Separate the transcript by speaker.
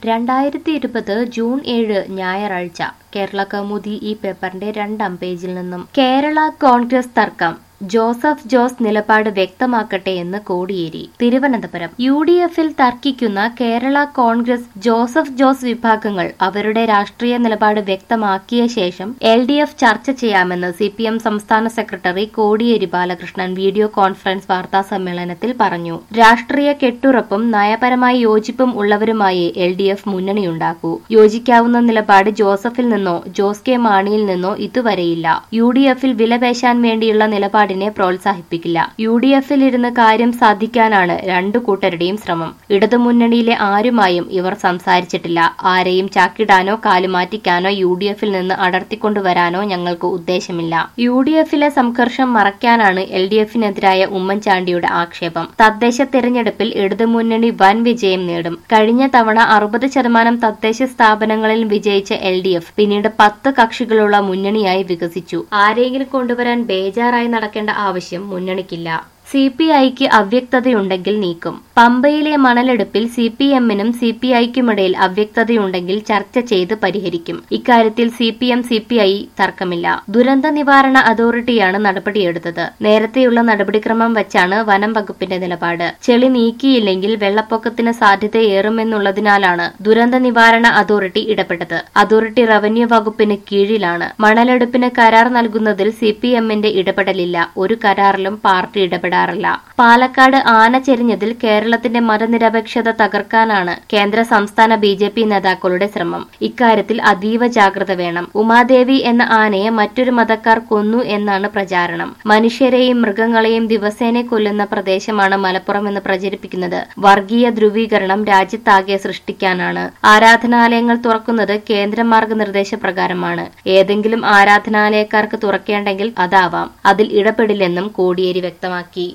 Speaker 1: രണ്ടായിരത്തി ഇരുപത് ജൂൺ ഏഴ് ഞായറാഴ്ച കേരള കൗമുദി ഈ പേപ്പറിന്റെ രണ്ടാം പേജിൽ നിന്നും കേരള കോൺഗ്രസ് തർക്കം ജോസഫ് ജോസ് നിലപാട് വ്യക്തമാക്കട്ടെ എന്ന് കോടിയേരി തിരുവനന്തപുരം യു ഡി എഫിൽ തർക്കിക്കുന്ന കേരള കോൺഗ്രസ് ജോസഫ് ജോസ് വിഭാഗങ്ങൾ അവരുടെ രാഷ്ട്രീയ നിലപാട് വ്യക്തമാക്കിയ ശേഷം എൽ ഡി എഫ് ചർച്ച ചെയ്യാമെന്ന് സി പി എം സംസ്ഥാന secretary Kodiyeri Balakrishnan video conference വാർത്താ സമ്മേളനത്തിൽ പറഞ്ഞു രാഷ്ട്രീയ കെട്ടുറപ്പും നയപരമായ യോജിപ്പും ഉള്ളവരുമായി എൽ ഡി എഫ് മുന്നണിയുണ്ടാക്കൂ യോജിക്കാവുന്ന നിലപാട് ജോസഫിൽ നിന്നോ ജോസ് കെ മാണിയിൽ നിന്നോ ഇതുവരെയില്ല യു ഡി എഫിൽ വിലപേശാൻ വേണ്ടിയുള്ള നിലപാടിനെ പ്രോത്സാഹിപ്പിക്കില്ല യു ഡി എഫിൽ ഇരുന്ന് കാര്യം സാധിക്കാനാണ് രണ്ടു കൂട്ടരുടെയും ശ്രമം ഇടതുമുന്നണിയിലെ ആരുമായും ഇവർ സംസാരിച്ചിട്ടില്ല ആരെയും ചാക്കിടാനോ കാലുമാറ്റിക്കാനോ യു ഡി എഫിൽ നിന്ന് അടർത്തിക്കൊണ്ടുവരാനോ ഞങ്ങൾക്ക് ഉദ്ദേശമില്ല യു ഡി എഫിലെ സംഘർഷം മറയ്ക്കാനാണ് എൽ ഡി എഫിനെതിരായ ഉമ്മൻചാണ്ടിയുടെ ആക്ഷേപം തദ്ദേശ തെരഞ്ഞെടുപ്പിൽ ഇടതുമുന്നണി വൻ വിജയം നേടും കഴിഞ്ഞ തവണ അറുപത് ശതമാനം തദ്ദേശ സ്ഥാപനങ്ങളിൽ വിജയിച്ച എൽ ഡി എഫ് പിന്നീട് പത്ത് കക്ഷികളുള്ള മുന്നണിയായി വികസിച്ചു ആരെങ്കിലും കൊണ്ടുവരാൻ ബേജാറായി നടക്കേണ്ട ആവശ്യം മുന്നണിക്കില്ല സി പി ഐക്ക് അവ്യക്തതയുണ്ടെങ്കിൽ നീക്കും പമ്പയിലെ മണലെടുപ്പിൽ സി പി എമ്മിനും സി പി ഐക്കുമിടയിൽ അവ്യക്തതയുണ്ടെങ്കിൽ ചർച്ച ചെയ്ത് പരിഹരിക്കും ഇക്കാര്യത്തിൽ C P M C P I തർക്കമില്ല ദുരന്ത നിവാരണ അതോറിറ്റിയാണ് നടപടിയെടുത്തത് നേരത്തെയുള്ള നടപടിക്രമം വച്ചാണ് വനം വകുപ്പിന്റെ നിലപാട് ചെളി നീക്കിയില്ലെങ്കിൽ വെള്ളപ്പൊക്കത്തിന് സാധ്യതയേറുമെന്നുള്ളതിനാലാണ് ദുരന്ത നിവാരണ അതോറിറ്റി ഇടപെട്ടത് അതോറിറ്റി റവന്യൂ വകുപ്പിന് കീഴിലാണ് മണലെടുപ്പിന് കരാർ നൽകുന്നതിൽ സി പി എമ്മിന്റെ ഇടപെടലില്ല ഒരു കരാറിലും പാർട്ടി ഇടപെടാറില്ല പാലക്കാട് ആന ചെരിഞ്ഞതിൽ കേരളത്തിന്റെ മതനിരപേക്ഷത തകർക്കാനാണ് കേന്ദ്ര സംസ്ഥാന ബി ജെ പി നേതാക്കളുടെ ശ്രമം ഇക്കാര്യത്തിൽ അതീവ ജാഗ്രത വേണം ഉമാദേവി എന്ന ആനയെ മറ്റൊരു മതക്കാർ കൊന്നു എന്നാണ് പ്രചാരണം മനുഷ്യരെയും മൃഗങ്ങളെയും ദിവസേന കൊല്ലുന്ന പ്രദേശമാണ് മലപ്പുറം എന്ന് പ്രചരിപ്പിക്കുന്നത് വർഗീയ ധ്രുവീകരണം രാജ്യത്താകെ സൃഷ്ടിക്കാനാണ് ആരാധനാലയങ്ങൾ തുറക്കുന്നത് കേന്ദ്ര മാർഗനിർദ്ദേശ പ്രകാരമാണ് ഏതെങ്കിലും ആരാധനാലയക്കാർക്ക് തുറക്കേണ്ടെങ്കിൽ അതാവാം അതിൽ ഇടപെടില്ലെന്നും കോടിയേരി വ്യക്തമാക്കി